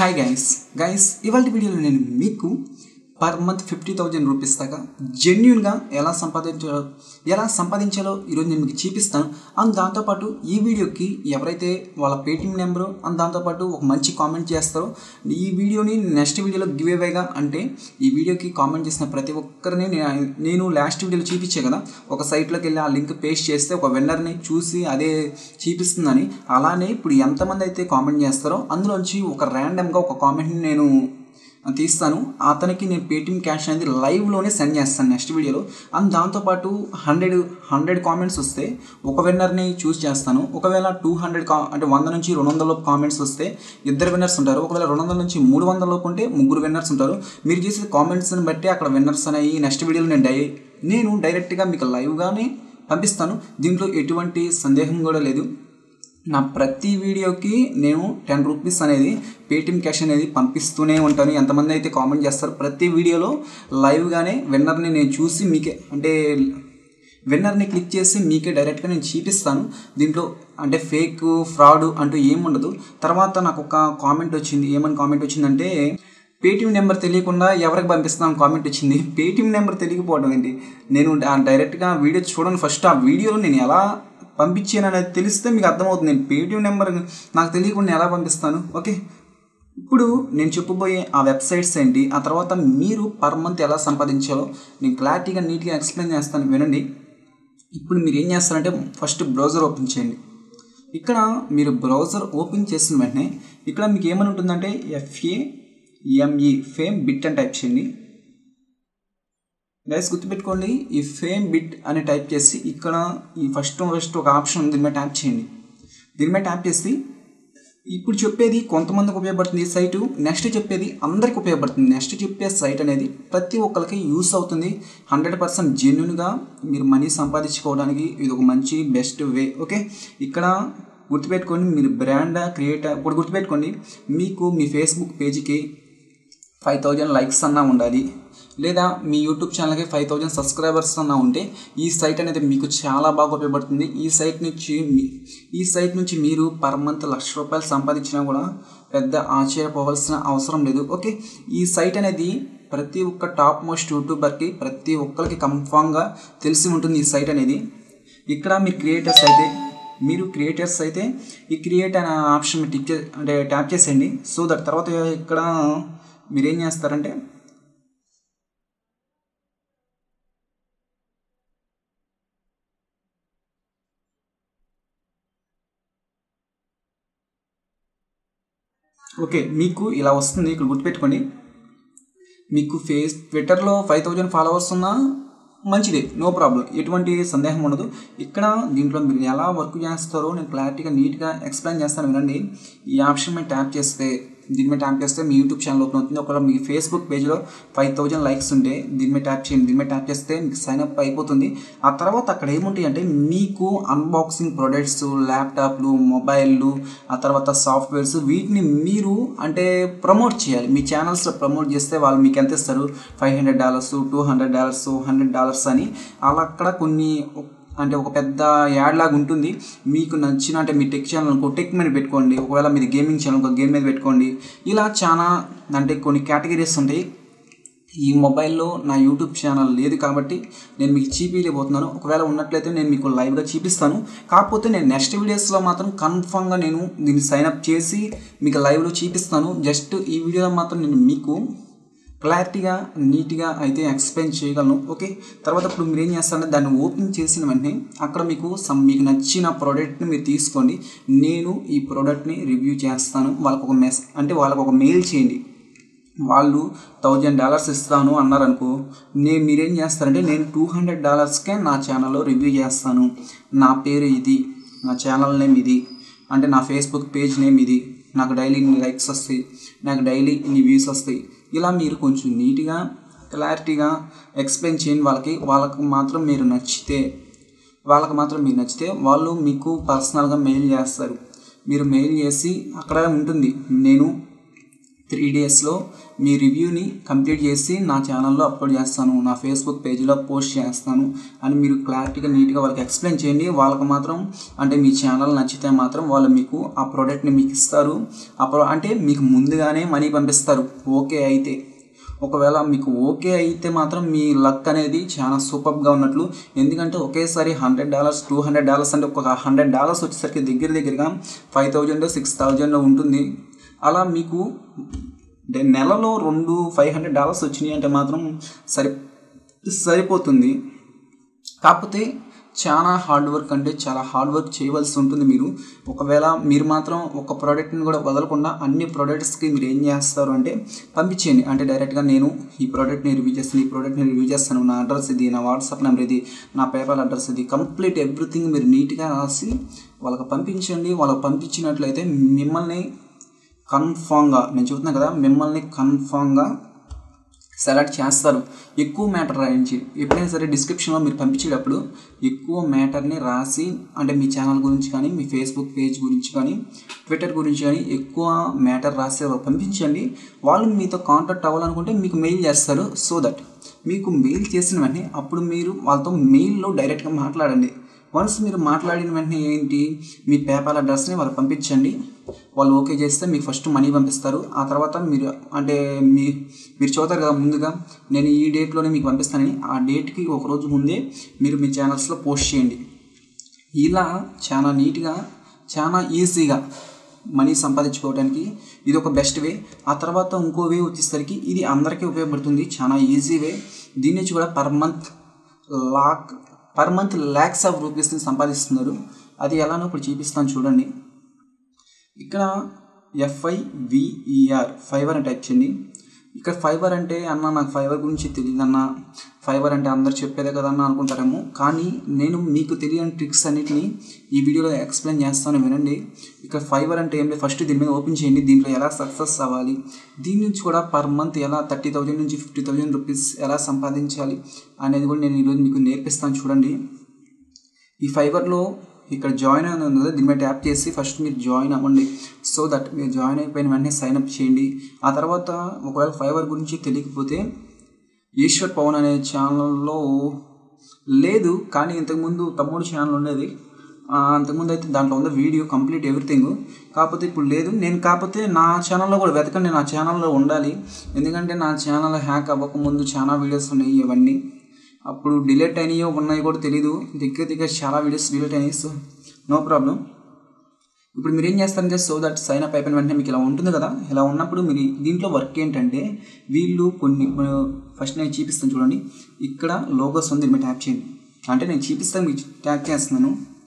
hi guys guys ఇవాళ వీడియోలో నేను మీకు per month fifty thousand rupees దాకా జెన్యున్గా ఎలా సంపాదించాలో ఎలా సంపాదించాలో ఈరోజు నేను మీకు చూపిస్తాను అండ్ దాంతోపాటు ఈ వీడియోకి ఎవరైతే వాళ్ళ పేటిఎం నెంబరు అండ్ దాంతోపాటు ఒక మంచి కామెంట్ చేస్తారో ఈ వీడియోని నెక్స్ట్ వీడియోలో గివ్ అవేగా అంటే ఈ వీడియోకి కామెంట్ చేసిన ప్రతి ఒక్కరిని నేను నేను లాస్ట్ వీడియోలో చూపించే కదా ఒక సైట్లోకి వెళ్ళి ఆ లింక్ పేస్ట్ చేస్తే ఒక వెండర్ని చూసి అదే చూపిస్తుందని అలానే ఇప్పుడు ఎంతమంది అయితే కామెంట్ చేస్తారో అందులోంచి ఒక ర్యాండమ్గా ఒక కామెంట్ని నేను తీస్తాను అతనికి నేను పేటిఎం క్యాష్ అనేది లైవ్లోనే సెండ్ చేస్తాను నెక్స్ట్ వీడియోలో అండ్ దాంతోపాటు హండ్రెడ్ హండ్రెడ్ కామెంట్స్ వస్తే ఒక విన్నర్ని చూస్ చేస్తాను ఒకవేళ టూ హండ్రెడ్ కా అంటే వంద నుంచి రెండు వందల కామెంట్స్ వస్తే ఇద్దరు విన్నర్స్ ఉంటారు ఒకవేళ రెండు వందల నుంచి మూడు వందల లోపు ఉంటే ముగ్గురు విన్నర్స్ ఉంటారు మీరు చేసే కామెంట్స్ని బట్టి అక్కడ విన్నర్స్ అనేవి నెక్స్ట్ వీడియోలో నేను డై నేను డైరెక్ట్గా మీకు లైవ్గానే పంపిస్తాను దీంట్లో ఎటువంటి సందేహం కూడా లేదు నా ప్రతి వీడియోకి నేను టెన్ రూపీస్ అనేది పేటిఎం క్యాష్ అనేది పంపిస్తూనే ఉంటాను ఎంతమంది అయితే కామెంట్ చేస్తారు ప్రతి వీడియోలో లైవ్గానే విన్నర్ని నేను చూసి మీకే అంటే విన్నర్ని క్లిక్ చేసి మీకే డైరెక్ట్గా నేను చూపిస్తాను దీంట్లో అంటే ఫేక్ ఫ్రాడ్ అంటూ ఏముండదు తర్వాత నాకు ఒక కామెంట్ వచ్చింది ఏమని కామెంట్ వచ్చిందంటే పేటిఎం నెంబర్ తెలియకుండా ఎవరికి పంపిస్తున్నాను కామెంట్ వచ్చింది పేటిఎం నెంబర్ తెలియకపోవడం ఏంటి నేను డైరెక్ట్గా వీడియో చూడండి ఫస్ట్ ఆ వీడియోలో నేను ఎలా పంపించాను అనేది తెలిస్తే మీకు అర్థమవుతుంది నేను పేటిఎం నెంబర్ నాకు తెలియకుండా ఎలా పంపిస్తాను ఓకే ఇప్పుడు నేను చెప్పబోయే ఆ వెబ్సైట్స్ ఏంటి ఆ తర్వాత మీరు పర్ మంత్ ఎలా సంపాదించాలో నేను క్లారిటీగా నీట్గా ఎక్స్ప్లెయిన్ చేస్తాను వినండి ఇప్పుడు మీరు ఏం చేస్తారంటే ఫస్ట్ బ్రౌజర్ ఓపెన్ చేయండి ఇక్కడ మీరు బ్రౌజర్ ఓపెన్ చేసిన వెంటనే ఇక్కడ మీకు ఏమని ఉంటుందంటే ఎఫ్ఏ ఎంఈ ఫేమ్ బిట్ అని టైప్ చేయండి గైస్ గుర్తుపెట్టుకోండి ఈ ఫేమ్ బిట్ అని టైప్ చేసి ఇక్కడ ఈ ఫస్ట్ ఫస్ట్ ఒక ఆప్షన్ ఉంది దీని మీద ట్యాప్ చేయండి దీని మీద ట్యాప్ చేసి ఇప్పుడు చెప్పేది కొంతమందికి ఉపయోగపడుతుంది ఈ సైటు నెక్స్ట్ చెప్పేది అందరికి ఉపయోగపడుతుంది నెక్స్ట్ చెప్పే సైట్ అనేది ప్రతి ఒక్కరికి యూస్ అవుతుంది హండ్రెడ్ పర్సెంట్ జెన్యున్గా మీరు మనీ సంపాదించుకోవడానికి ఇది ఒక మంచి బెస్ట్ వే ఓకే ఇక్కడ గుర్తుపెట్టుకోండి మీరు బ్రాండ్ క్రియేట్ ఇప్పుడు గుర్తుపెట్టుకోండి మీకు మీ ఫేస్బుక్ పేజీకి ఫైవ్ థౌజండ్ లైక్స్ అన్నా ఉండాలి లేదా మీ యూట్యూబ్ ఛానల్కి ఫైవ్ థౌజండ్ సబ్స్క్రైబర్స్ అన్నా ఉంటే ఈ సైట్ అనేది మీకు చాలా బాగా ఉపయోగపడుతుంది ఈ సైట్ నుంచి ఈ సైట్ నుంచి మీరు పర్ మంత్ లక్ష రూపాయలు సంపాదించినా కూడా పెద్ద ఆశ్చర్యపోవాల్సిన అవసరం లేదు ఓకే ఈ సైట్ అనేది ప్రతి ఒక్క టాప్ మోస్ట్ యూట్యూబర్కి ప్రతి ఒక్కరికి కన్ఫామ్గా తెలిసి ఉంటుంది ఈ సైట్ అనేది ఇక్కడ మీ క్రియేటర్స్ అయితే మీరు క్రియేటర్స్ అయితే ఈ క్రియేట్ అనే ఆప్షన్ టిక్ చే అంటే ట్యాప్ చేసేయండి సో దట్ తర్వాత ఇక్కడ మీరేం చేస్తారంటే ఓకే మీకు ఇలా వస్తుంది ఇక్కడ గుర్తుపెట్టుకోండి మీకు ఫేస్ ట్విట్టర్లో ఫైవ్ థౌజండ్ ఫాలోవర్స్ ఉన్నా మంచిదే నో ప్రాబ్లం ఎటువంటి సందేహం ఉండదు ఇక్కడ దీంట్లో మీరు ఎలా వర్క్ చేస్తారో నేను క్లారిటీగా నీట్గా ఎక్స్ప్లెయిన్ చేస్తాను వినండి ఈ ఆప్షన్ మీద ట్యాప్ చేస్తే దీని మీద ట్యాప్ చేస్తే మీ యూట్యూబ్ ఛానల్ ఓపెన్ అవుతుంది ఒకవేళ మీ ఫేస్బుక్ పేజ్లో ఫైవ్ థౌజండ్ లైక్స్ ఉంటే దీని మీద ట్యాప్ చేయండి దీని మీద ట్యాప్ చేస్తే మీకు సైన్ అప్ అయిపోతుంది ఆ తర్వాత అక్కడ ఏముంటాయి అంటే మీకు అన్బాక్సింగ్ ప్రొడక్ట్స్ ల్యాప్టాప్లు మొబైల్లు ఆ తర్వాత సాఫ్ట్వేర్స్ వీటిని మీరు అంటే ప్రమోట్ చేయాలి మీ ఛానల్స్లో ప్రమోట్ చేస్తే వాళ్ళు మీకు ఎంత ఇస్తారు five hundred dollars two hundred dollars hundred dollars అని అలా అక్కడ కొన్ని అంటే ఒక పెద్ద యాడ్ లాగా ఉంటుంది మీకు నచ్చిన అంటే మీ టెక్ ఛానల్ అనుకో టెక్ మీద పెట్టుకోండి ఒకవేళ మీరు గేమింగ్ ఛానల్ ఒక గేమ్ మీద పెట్టుకోండి ఇలా చాలా అంటే కొన్ని కేటగిరీస్ ఉంటాయి ఈ మొబైల్లో నా యూట్యూబ్ ఛానల్ లేదు కాబట్టి నేను మీకు చూపించలేకపోతున్నాను ఒకవేళ ఉన్నట్లయితే నేను మీకు లైవ్గా చూపిస్తాను కాకపోతే నేను నెక్స్ట్ వీడియోస్లో మాత్రం కన్ఫామ్గా నేను దీన్ని సైన్అప్ చేసి మీకు లైవ్లో చూపిస్తాను జస్ట్ ఈ వీడియోలో మాత్రం నేను మీకు క్లారిటీగా నీట్గా అయితే ఎక్స్ప్లెయిన్ చేయగలను ఓకే తర్వాత ఇప్పుడు మీరు ఏం చేస్తారంటే దాన్ని ఓపెన్ చేసిన వెంటనే అక్కడ మీకు సమ్ మీకు నచ్చిన ప్రోడక్ట్ని మీరు తీసుకోండి నేను ఈ ప్రోడక్ట్ని రివ్యూ చేస్తాను వాళ్ళకు ఒక మెస్ అంటే వాళ్ళకు ఒక మెయిల్ చేయండి వాళ్ళు థౌజండ్ డాలర్స్ ఇస్తాను అన్నారనుకో నేను మీరేం చేస్తారంటే నేను టూ హండ్రెడ్ డాలర్స్కే నా ఛానల్లో రివ్యూ చేస్తాను నా పేరు ఇది నా ఛానల్ నేమ్ ఇది అంటే నా ఫేస్బుక్ పేజ్ నేమ్ ఇది నాకు డైలీ ఇన్ని లైక్స్ వస్తాయి నాకు డైలీ ఇన్ని వ్యూస్ వస్తాయి ఇలా మీరు కొంచెం నీట్గా క్లారిటీగా ఎక్స్ప్లెయిన్ చేయండి వాళ్ళకి వాళ్ళకు మాత్రం మీరు నచ్చితే వాళ్ళకి మాత్రం మీరు నచ్చితే వాళ్ళు మీకు పర్సనల్గా మెయిల్ చేస్తారు మీరు మెయిల్ చేసి అక్కడ ఉంటుంది నేను త్రీ డేస్లో మీ రివ్యూని కంప్లీట్ చేసి నా ఛానల్లో అప్లోడ్ చేస్తాను నా ఫేస్బుక్ పేజ్లో పోస్ట్ చేస్తాను అని మీరు క్లారిటీగా నీట్గా వాళ్ళకి ఎక్స్ప్లెయిన్ చేయండి వాళ్ళకి మాత్రం అంటే మీ ఛానల్ నచ్చితే మాత్రం వాళ్ళు మీకు ఆ ప్రోడక్ట్ని మీకు ఇస్తారు ఆ ప్రో అంటే మీకు ముందుగానే మనీ పంపిస్తారు ఓకే అయితే ఒకవేళ మీకు ఓకే అయితే మాత్రం మీ లక్ అనేది చాలా సూపర్గా ఉన్నట్లు ఎందుకంటే ఒకేసారి hundred dollars two hundred dollars అంటే ఒక హండ్రెడ్ డాలర్స్ వచ్చేసరికి దగ్గర దగ్గరగా ఫైవ్ థౌజండ్ సిక్స్ థౌజండ్ ఉంటుంది అలా మీకు డే- నెలలో రెండు ఫైవ్ హండ్రెడ్ డాలర్స్ వచ్చినాయి అంటే మాత్రం సరి సరిపోతుంది కాకపోతే చాలా హార్డ్ వర్క్ అంటే చాలా హార్డ్ వర్క్ చేయవలసి ఉంటుంది మీరు ఒకవేళ మీరు మాత్రం ఒక ప్రోడక్ట్ని కూడా వదలకుండా అన్ని ప్రోడక్ట్స్కి మీరు ఏం చేస్తారు అంటే పంపించేయండి అంటే డైరెక్ట్గా నేను ఈ ప్రోడక్ట్ని రివ్యూ చేస్తాను ఈ ప్రోడక్ట్ని రివ్యూ చేస్తాను నా అడ్రస్ ఇది నా వాట్సాప్ నెంబర్ ఇది నా పేపర్ అడ్రస్ ఇది కంప్లీట్ ఎవ్రీథింగ్ మీరు నీట్గా రాసి వాళ్ళకి పంపించండి వాళ్ళకి పంపించినట్లయితే మిమ్మల్ని కన్ఫామ్గా నేను చెబుతున్నాను కదా మిమ్మల్ని కన్ఫామ్గా సెలెక్ట్ చేస్తారు ఎక్కువ మ్యాటర్ రాయించి ఎప్పుడైనా సరే డిస్క్రిప్షన్లో మీరు పంపించేటప్పుడు ఎక్కువ మ్యాటర్ని రాసి అంటే మీ ఛానల్ గురించి కానీ మీ ఫేస్బుక్ పేజ్ గురించి కానీ ట్విట్టర్ గురించి కానీ ఎక్కువ మ్యాటర్ రాసి పంపించండి వాళ్ళు మీతో కాంటాక్ట్ అవ్వాలనుకుంటే మీకు మెయిల్ చేస్తారు సో దట్ మీకు మెయిల్ చేసిన వెంటనే అప్పుడు మీరు వాళ్ళతో మెయిల్లో డైరెక్ట్గా మాట్లాడండి వన్స్ మీరు మాట్లాడిన వెంటనే ఏంటి మీ పేపాల్ అడ్రస్ని వాళ్ళు పంపించండి వాళ్ళు ఓకే చేస్తే మీకు ఫస్ట్ మనీ పంపిస్తారు ఆ తర్వాత మీరు అంటే మీ మీరు చూతారు కదా ముందుగా నేను ఈ డేట్లోనే మీకు పంపిస్తానని ఆ డేట్కి ఒక రోజు ముందే మీరు మీ ఛానల్స్లో పోస్ట్ చేయండి ఇలా చాలా నీట్గా చాలా ఈజీగా మనీ సంపాదించుకోవడానికి ఇది ఒక బెస్ట్ వే ఆ తర్వాత ఇంకో వే వచ్చేసరికి ఇది అందరికీ ఉపయోగపడుతుంది చాలా ఈజీ వే దీని నుంచి కూడా per month lakh per month lakhs of రూపీస్ని సంపాదిస్తున్నారు అది ఎలానో ఇప్పుడు చూపిస్తాను చూడండి ఇక్కడ ఎఫ్ఐవిఈఆర్ ఫైబర్ అని టైప్ చేయండి ఇక్కడ ఫైబర్ అంటే అన్న నాకు ఫైబర్ గురించి తెలియదు అన్న ఫైబర్ అంటే అందరు చెప్పేదే కదా అన్న అనుకుంటారేమో కానీ నేను మీకు తెలియని ట్రిక్స్ అన్నిటిని ఈ వీడియోలో ఎక్స్ప్లెయిన్ చేస్తాను వినండి ఇక్కడ ఫైబర్ అంటే ఏం లేదు ఫస్ట్ దీని మీద ఓపెన్ చేయండి దీంట్లో ఎలా సక్సెస్ అవ్వాలి దీని నుంచి కూడా పర్ మంత్ ఎలా థర్టీ థౌజండ్ నుంచి ఫిఫ్టీ థౌజండ్ రూపీస్ ఎలా సంపాదించాలి అనేది కూడా నేను ఈరోజు మీకు నేర్పిస్తాను చూడండి ఈ ఫైబర్లో ఇక్కడ జాయిన్ అని ఉంది కదా దీని మీద ట్యాప్ చేసి ఫస్ట్ మీరు జాయిన్ అవ్వండి సో దట్ మీరు జాయిన్ అయిపోయిన వెంటనే సైన్ అప్ చేయండి ఆ తర్వాత ఒకవేళ ఫైబర్ గురించి తెలియకపోతే ఈశ్వర్ పవన్ అనే ఛానల్లో లేదు కానీ ఇంతకుముందు తమ్ముడు ఛానల్ ఉండేది ఆ, అంతకుముందు అయితే దాంట్లో ఉంది వీడియో కంప్లీట్ ఎవ్రీథింగ్ కాకపోతే ఇప్పుడు లేదు నేను కాకపోతే నా ఛానల్లో కూడా వెతకండి నా ఛానల్లో ఉండాలి ఎందుకంటే నా ఛానల్ హ్యాక్ అవ్వకముందు చాలా వీడియోస్ ఉన్నాయి ఇవన్నీ అప్పుడు డిలీట్ అయినాయో ఉన్నాయి కూడా తెలీదు దగ్గర దగ్గర చాలా వీడియోస్ డిలీట్ అయినాయి సో నో ప్రాబ్లం ఇప్పుడు మీరు ఏం చేస్తారంటే సో దట్ సైన్ అప్ అయిపోయిన వెంటనే మీకు ఇలా ఉంటుంది కదా ఇలా ఉన్నప్పుడు మీరు దీంట్లో వర్క్ ఏంటంటే వీళ్ళు కొన్ని ఫస్ట్ నేను చూపిస్తాను చూడండి ఇక్కడ లోగోస్ ఉంది మీరు ట్యాప్ చేయండి అంటే నేను చూపిస్తాను మీకు ట్యాప్ చేస్తున్నాను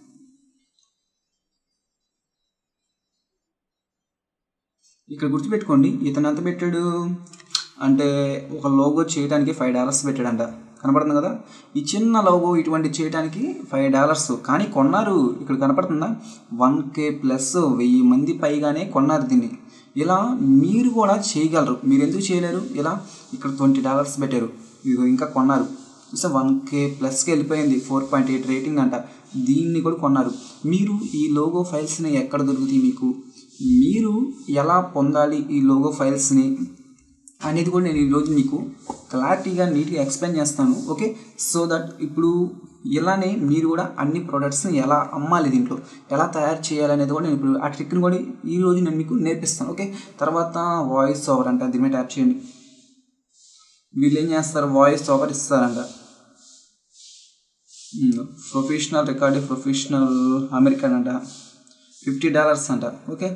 ఇక్కడ గుర్తుపెట్టుకోండి ఇతను ఎంత పెట్టాడు అంటే ఒక లోగో చేయడానికి ఫైవ్ డాలర్స్ పెట్టాడంట కనపడుతుంది కదా ఈ చిన్న లోగో ఇటువంటి చేయడానికి ఫైవ్ డాలర్స్ కానీ కొన్నారు ఇక్కడ కనపడుతుందా వన్ కే ప్లస్ వెయ్యి మంది పైగానే కొన్నారు దీన్ని ఇలా మీరు కూడా చేయగలరు మీరు ఎందుకు చేయలేరు ఇలా ఇక్కడ ట్వంటీ డాలర్స్ పెట్టారు ఇదిగో ఇంకా కొన్నారు సో వన్ కే ప్లస్కి వెళ్ళిపోయింది ఫోర్ పాయింట్ ఎయిట్ రేటింగ్ అంట దీన్ని కూడా కొన్నారు మీరు ఈ లోగో ఫైల్స్ని ఎక్కడ దొరుకుతాయి మీకు మీరు ఎలా పొందాలి ఈ లోగో ఫైల్స్ని అనేది కూడా నేను ఈరోజు మీకు క్లారిటీగా నీట్గా ఎక్స్ప్లెయిన్ చేస్తాను ఓకే సో దట్ ఇప్పుడు ఇలానే మీరు కూడా అన్ని ప్రోడక్ట్స్ని ఎలా అమ్మాలి దీంట్లో ఎలా తయారు చేయాలి అనేది కూడా నేను ఇప్పుడు ఆ ట్రిక్ని కూడా ఈ రోజు నేను మీకు నేర్పిస్తాను ఓకే తర్వాత వాయిస్ ఓవర్ అంట దీని మీద ట్యాప్ చేయండి వీళ్ళు ఏం చేస్తారు వాయిస్ ఓవర్ ఇస్తారంట ప్రొఫెషనల్ రికార్డు ప్రొఫెషనల్ అమెరికన్ అంట ఫిఫ్టీ డాలర్స్ అంట okay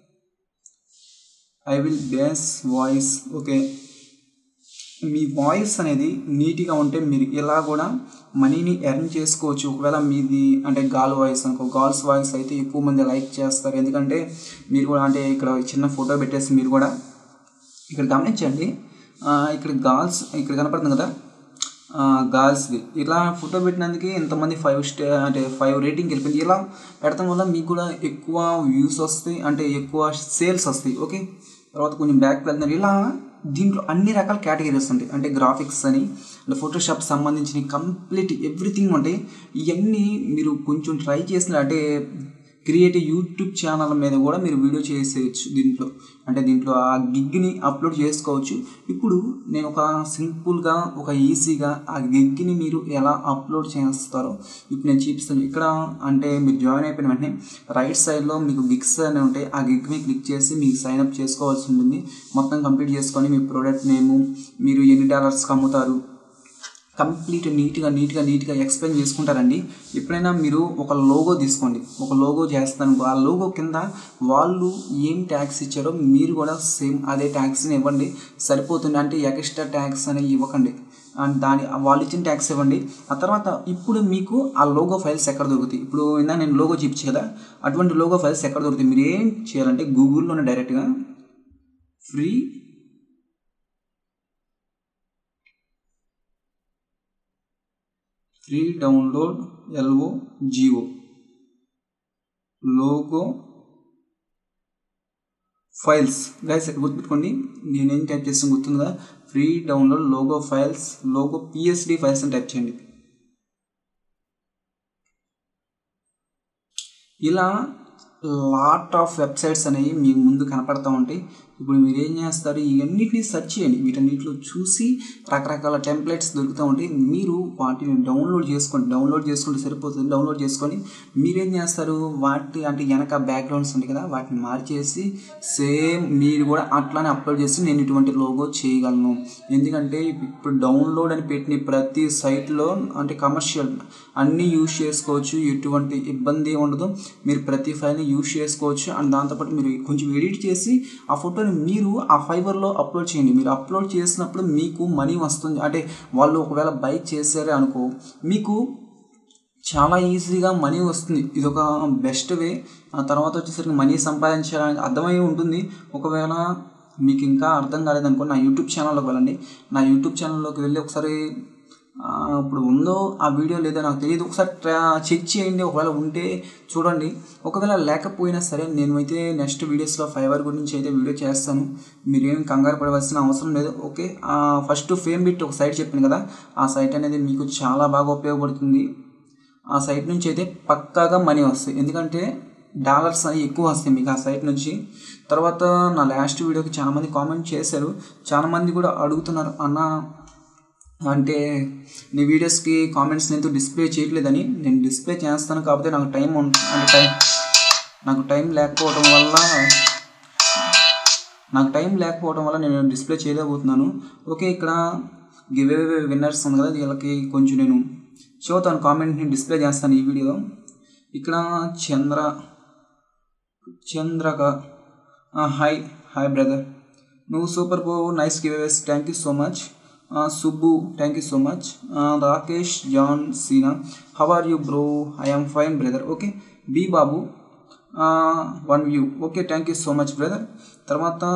I will base voice okay మీ వాయిస్ అనేది నీట్గా ఉంటే మీరు ఇలా కూడా మనీని ఎర్న్ చేసుకోవచ్చు ఒకవేళ మీది అంటే గాల్ వాయిస్ అనుకో గాల్స్ వాయిస్ అయితే ఎక్కువ మంది లైక్ చేస్తారు ఎందుకంటే మీరు కూడా అంటే ఇక్కడ చిన్న ఫోటో పెట్టేసి మీరు కూడా ఇక్కడ గమనించండి ఆ, ఇక్కడ గాల్స్ ఇక్కడ కనపడుతుంది కదా గాల్స్ది ఇలా ఫోటో పెట్టినందుకే ఇంతమంది ఫైవ్ స్టే అంటే ఫైవ్ రేటింగ్ వెళ్ళిపోయింది ఇలా పెడతాం వల్ల మీకు కూడా ఎక్కువ వ్యూస్ వస్తాయి అంటే ఎక్కువ సేల్స్ వస్తాయి ఓకే తర్వాత కొంచెం బ్యాక్ వెళ్తున్నారు ఇలా దీంట్లో అన్ని రకాల కేటగిరీస్ ఉంటాయి అంటే గ్రాఫిక్స్ అని అంటే ఫోటోషాప్ సంబంధించిన కంప్లీట్ ఎవ్రీథింగ్ ఉంటాయి ఇవన్నీ మీరు కొంచెం ట్రై చేసిన అంటే క్రియేట్ యూట్యూబ్ ఛానల్ మీద కూడా మీరు వీడియో చేసేయచ్చు దీంట్లో అంటే దీంట్లో ఆ గిగ్ని అప్లోడ్ చేసుకోవచ్చు ఇప్పుడు నేను ఒక సింపుల్గా ఒక ఈజీగా ఆ గిగ్ని మీరు ఎలా అప్లోడ్ చేస్తారో ఇప్పుడు నేను చూపిస్తాను ఇక్కడ అంటే మీరు జాయిన్ అయిపోయిన వెంటనే రైట్ సైడ్లో మీకు గిగ్స్ అని ఉంటాయి ఆ గిగ్ని క్లిక్ చేసి మీకు సైన్ అప్ చేసుకోవాల్సి ఉంటుంది మొత్తం కంప్లీట్ చేసుకొని మీ ప్రోడక్ట్ నేము మీరు ఎన్ని డాలర్స్కి అమ్ముతారు కంప్లీట్ నీట్గా నీట్గా నీట్గా ఎక్స్ప్లెయిన్ చేసుకుంటారండి ఎప్పుడైనా మీరు ఒక లోగో తీసుకోండి ఒక లోగో చేస్తాను ఆ లోగో కింద వాళ్ళు ఏం ట్యాక్స్ ఇచ్చారో మీరు కూడా సేమ్ అదే ట్యాక్స్ని ఇవ్వండి సరిపోతుంది అంటే ఎక్స్ట్రా ట్యాక్స్ అనేవి ఇవ్వకండి అండ్ దాని వాళ్ళు ఇచ్చిన ట్యాక్స్ ఇవ్వండి ఆ తర్వాత ఇప్పుడు మీకు ఆ లోగో ఫైల్స్ ఎక్కడ దొరుకుతాయి ఇప్పుడు ఇందా నేను లోగో చూపించు కదా అటువంటి లోగో ఫైల్స్ ఎక్కడ దొరుకుతాయి మీరు ఏం చేయాలంటే గూగుల్లోనే డైరెక్ట్గా free free download L O G O logo files guys గుర్తుపెట్టుకోండి నేనేం టైప్ చేస్తాను గుర్తుందా free download logo files logo PSD files అని టైప్ చేయండి ఇలా లాట్ ఆఫ్ వెబ్సైట్స్ అనేవి మీకు ముందు కనపడతా ఉంటాయి ఇప్పుడు మీరు ఏం చేస్తారు ఇవన్నిటిని సెర్చ్ చేయండి వీటన్నిటిలో చూసి రకరకాల టెంప్లెట్స్ దొరుకుతూ ఉంటాయి మీరు వాటిని డౌన్లోడ్ చేసుకోండి డౌన్లోడ్ చేసుకుంటే సరిపోతుంది డౌన్లోడ్ చేసుకొని మీరేం చేస్తారు వాటి అంటే వెనక బ్యాక్గ్రౌండ్స్ ఉంటాయి కదా వాటిని మార్చేసి సేమ్ మీరు కూడా అట్లానే అప్లోడ్ చేసి నేను ఇటువంటి లోగో చేయగలను ఎందుకంటే ఇప్పుడు డౌన్లోడ్ అని పెట్టిన ప్రతి సైట్లో అంటే కమర్షియల్ అన్నీ యూజ్ చేసుకోవచ్చు ఎటువంటి ఇబ్బంది ఉండదు మీరు ప్రతి ఫైల్ని యూజ్ చేసుకోవచ్చు అండ్ దాంతోపాటు మీరు కొంచెం ఎడిట్ చేసి ఆ ఫోటోని మీరు ఆ ఫైబర్లో అప్లోడ్ చేయండి మీరు అప్లోడ్ చేసినప్పుడు మీకు మనీ వస్తుంది అంటే వాళ్ళు ఒకవేళ బైక్ చేశారే అనుకో మీకు చాలా ఈజీగా మనీ వస్తుంది ఇది ఒక బెస్ట్ వే ఆ తర్వాత వచ్చేసరికి మనీ సంపాదించడానికి అర్థమై ఉంటుంది ఒకవేళ మీకు ఇంకా అర్థం కాలేదనుకో నా యూట్యూబ్ ఛానల్లోకి వెళ్ళండి నా యూట్యూబ్ ఛానల్లోకి వెళ్ళి ఒకసారి ఇప్పుడు ఉందో ఆ వీడియో లేదో నాకు తెలియదు ఒకసారి ట్రా చెక్ చేయండి ఒకవేళ ఉంటే చూడండి ఒకవేళ లేకపోయినా సరే నేను అయితే నెక్స్ట్ వీడియోస్లో ఫైబర్ గురించి అయితే వీడియో చేస్తాను మీరేం కంగారు పడవలసిన అవసరం లేదు ఓకే ఫస్ట్ ఫేమ్ బిట్ ఒక సైట్ చెప్పాను కదా ఆ సైట్ అనేది మీకు చాలా బాగా ఉపయోగపడుతుంది ఆ సైట్ నుంచి అయితే పక్కాగా మనీ వస్తాయి ఎందుకంటే డాలర్స్ అని ఎక్కువ వస్తాయి మీకు ఆ సైట్ నుంచి తర్వాత నా లాస్ట్ వీడియోకి చాలామంది కామెంట్ చేశారు చాలామంది కూడా అడుగుతున్నారు అన్న అంటే నీ వీడియోస్కి కామెంట్స్ నేను డిస్ప్లే చేయట్లేదని నేను డిస్ప్లే చేస్తాను కాకపోతే నాకు టైం అంటే టైం నాకు టైం లేకపోవడం వల్ల నాకు టైం లేకపోవడం వల్ల నేను డిస్ప్లే చేయలేకపోతున్నాను ఓకే ఇక్కడ గివ్ అవే విన్నర్స్ ఉంది కదా వీళ్ళకి కొంచెం నేను చదువుతాను కామెంట్ని డిస్ప్లే చేస్తాను ఈ వీడియో ఇక్కడ చంద్ర చంద్రక హాయ్ హాయ్ బ్రదర్ నువ్వు సూపర్ బో nice giveaways thank you so much Subbu thank you so much Rakesh John Cena how are you bro I am fine brother okay B Babu one view okay thank you so much brother తర్వాత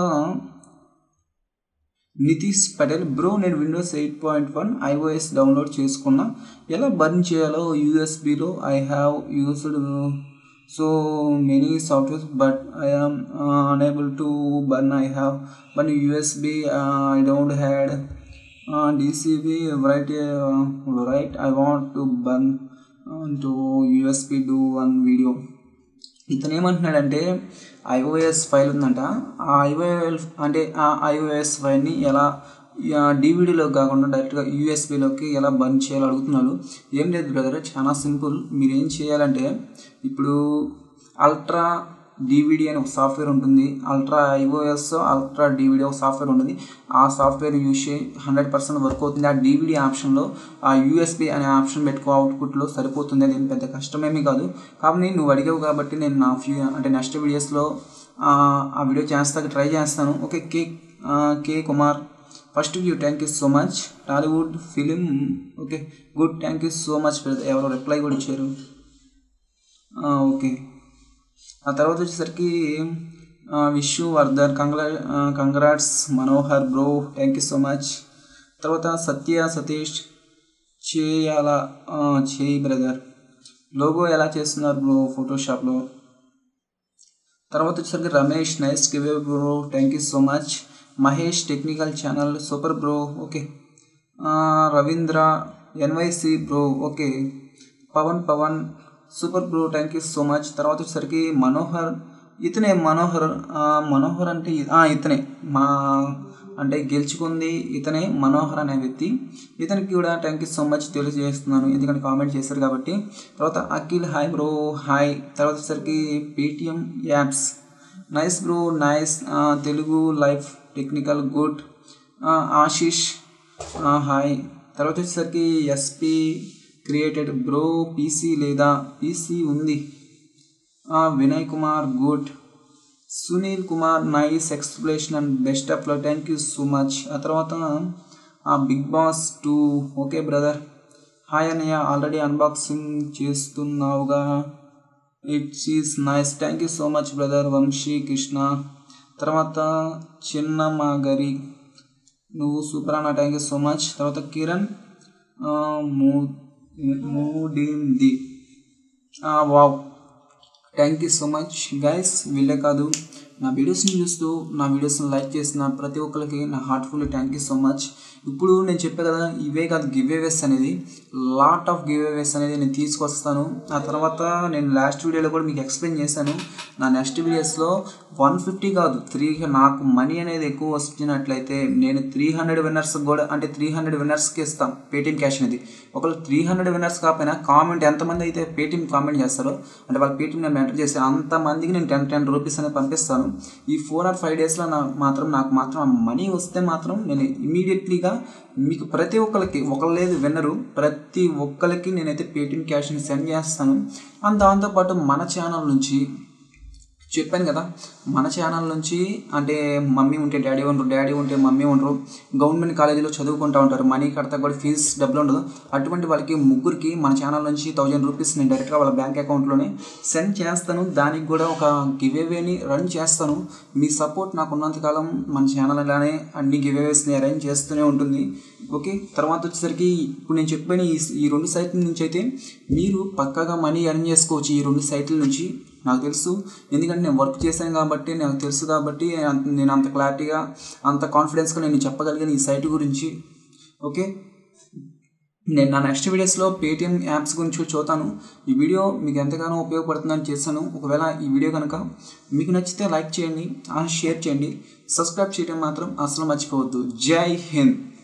Nitish Patel bro నేను Windows eight point one iOS download చేసుకున్నా ఎలా burn చేయాలో యూఎస్బిలో I have used so many softwares but I am unable to burn I have but USB I don't had DCB right right I want to burn to USB do one video ఇతను ఏమంటున్నాడంటే iOS file ఉందంట ఆ IOL అంటే ఆ iOS ఫైల్ని ఎలా డివిడీలోకి కాకుండా డైరెక్ట్గా యూఎస్బిలోకి ఎలా బంద్ చేయాలో అడుగుతున్నారు ఏం లేదు బ్రదర్ చాలా సింపుల్ మీరు ఏం చేయాలంటే ఇప్పుడు అల్ట్రా డివిడి అని ఒక సాఫ్ట్వేర్ ఉంటుంది అల్ట్రా ఐఓఎస్ అల్ట్రా డివిడి ఒక సాఫ్ట్వేర్ ఉంటుంది ఆ సాఫ్ట్వేర్ యూజ్ చేయి హండ్రెడ్ పర్సెంట్ వర్క్ అవుతుంది ఆ డివిడి ఆప్షన్లో ఆ యూఎస్బి అనే ఆప్షన్ పెట్టుకో అవుట్పుట్లో సరిపోతుంది అది ఏం పెద్ద కష్టమేమీ కాదు కాబట్టి నువ్వు అడిగావు కాబట్టి నేను నా ఫ్యూ అంటే నెక్స్ట్ వీడియోస్లో ఆ వీడియో చేస్తాక ట్రై చేస్తాను okay K K Kumar first you thank you so much Tollywood film okay good thank you so much ఎవరో రిప్లై కూడా ఇచ్చారు ఓకే ఆ తర్వాత వచ్చేసరికి విష్ణు వర్ధన్ కంగ్రా congrats Manohar bro thank you so much తర్వాత సత్య సతీష్ చేయాల చేయి బ్రదర్ లోగో ఎలా చేస్తున్నారు బ్రో ఫోటోషాప్లో తర్వాత వచ్చేసరికి Ramesh nice give bro thank you so much Mahesh technical channel super bro okay Ravindra NYC bro okay Pavan Pavan super bro thank you so much తర్వాత వచ్చేసరికి మనోహర్ ఇతనే మనోహర్ ఆ, మనోహర్ అంటే ఇ- ఆ, ఇతనే మా అంటే గెలుచుకుంది ఇతనే మనోహర్ అనే వ్యక్తి ఇతనికి కూడా థ్యాంక్ యూ సో మచ్ తెలియజేస్తున్నాను ఎందుకంటే కామెంట్ చేశారు కాబట్టి తర్వాత అఖిల్ హాయ్ బ్రో హాయ్ తర్వాత వచ్చేసరికి Paytm apps nice bro nice Telugu life technical good Ashish hi తర్వాత వచ్చేసరికి ఎస్పీ క్రియేటెడ్ బ్రో పీసీ లేదా పీసీ ఉంది ఆ, Vinay Kumar good Sunil Kumar nice explanation and best of luck thank you so much ఆ తర్వాత ఆ Bigg Boss two okay brother hi అన్నయ్య already unboxing చేస్తున్నావుగా it's is nice thank you so much brother Vamsi Krishna తర్వాత చిన్న మాగరి నువ్వు సూపర్ అన్న థ్యాంక్ యూ సో మచ్ తర్వాత కిరణ్ ఆ, మూ మూడింది wow thank you so much guys వీళ్ళే కాదు నా వీడియోస్ని చూస్తూ నా వీడియోస్ని లైక్ చేసిన ప్రతి ఒక్కరికి నా heartful thank you so much ఇప్పుడు నేను చెప్పే కదా ఇవే కాదు గివ్ అవేస్ అనేది లాట్ ఆఫ్ గివ్ అవేస్ అనేది నేను తీసుకొస్తాను ఆ తర్వాత నేను లాస్ట్ వీడియోలో కూడా మీకు ఎక్స్ప్లెయిన్ చేశాను నా నెక్స్ట్ వీడియోస్లో వన్ ఫిఫ్టీ కాదు త్రీ నాకు మనీ అనేది ఎక్కువ వచ్చినట్లయితే నేను త్రీ హండ్రెడ్ విన్నర్స్ కూడా అంటే త్రీ హండ్రెడ్ విన్నర్స్కి ఇస్తాం పేటీఎం క్యాష్ అనేది ఒకవేళ త్రీ హండ్రెడ్ విన్నర్స్ కాకపోయినా కామెంట్ ఎంతమంది అయితే పేటీఎం కామెంట్ చేస్తారో అంటే వాళ్ళ పేటీఎం నేను ఎంటర్ చేస్తే అంతమందికి నేను టెన్ టెన్ రూపీస్ అనేది పంపిస్తాను ఈ ఫోర్ ఆర్ ఫైవ్ డేస్లో నా మాత్రం నాకు మాత్రం ఆ మనీ వస్తే మాత్రం నేను ఇమీడియట్లీగా మీకు ప్రతి ఒక్కరికి ఒకరు లేదు విన్నరు ప్రతి ఒక్కరికి నేనైతే పేటీఎం క్యాష్ని సెండ్ చేస్తాను అండ్ దాంతోపాటు మన ఛానల్ నుంచి చెప్పాను కదా మన ఛానల్ నుంచి అంటే మమ్మీ ఉంటే డాడీ ఉండరు డాడీ ఉంటే మమ్మీ ఉండరు గవర్నమెంట్ కాలేజీలో చదువుకుంటూ ఉంటారు మనీ కడతా కూడా ఫీజు డబ్బులు ఉండదు అటువంటి వాళ్ళకి ముగ్గురికి మన ఛానల్ నుంచి థౌజండ్ రూపీస్ నేను డైరెక్ట్గా వాళ్ళ బ్యాంక్ అకౌంట్లోనే సెండ్ చేస్తాను దానికి కూడా ఒక గివేవేని రన్ చేస్తాను మీ సపోర్ట్ నాకు ఉన్నంతకాలం మన ఛానల్ అలానే అన్ని గివేవేస్ని అరేంజ్ చేస్తూనే ఉంటుంది ఓకే తర్వాత వచ్చేసరికి ఇప్పుడు నేను చెప్పిన ఈ ఈ రెండు సైట్ల నుంచి అయితే మీరు పక్కాగా మనీ ఎర్న్ చేసుకోవచ్చు ఈ రెండు సైట్ల నుంచి నాకు తెలుసు ఎందుకంటే నేను వర్క్ చేశాను కాబట్టి నాకు తెలుసు కాబట్టి అంత- నేను అంత క్లారిటీగా అంత కాన్ఫిడెన్స్గా నేను చెప్పగలిగాను ఈ సైట్ గురించి ఓకే నేను నా నెక్స్ట్ వీడియోస్లో పేటిఎం యాప్స్ గురించి కూడా చూస్తాను ఈ వీడియో మీకు ఎంతగానో ఉపయోగపడుతుందని చేశాను ఒకవేళ ఈ వీడియో కనుక మీకు నచ్చితే లైక్ చేయండి షేర్ చేయండి సబ్స్క్రైబ్ చేయడం మాత్రం అసలు మర్చిపోవద్దు జై హింద్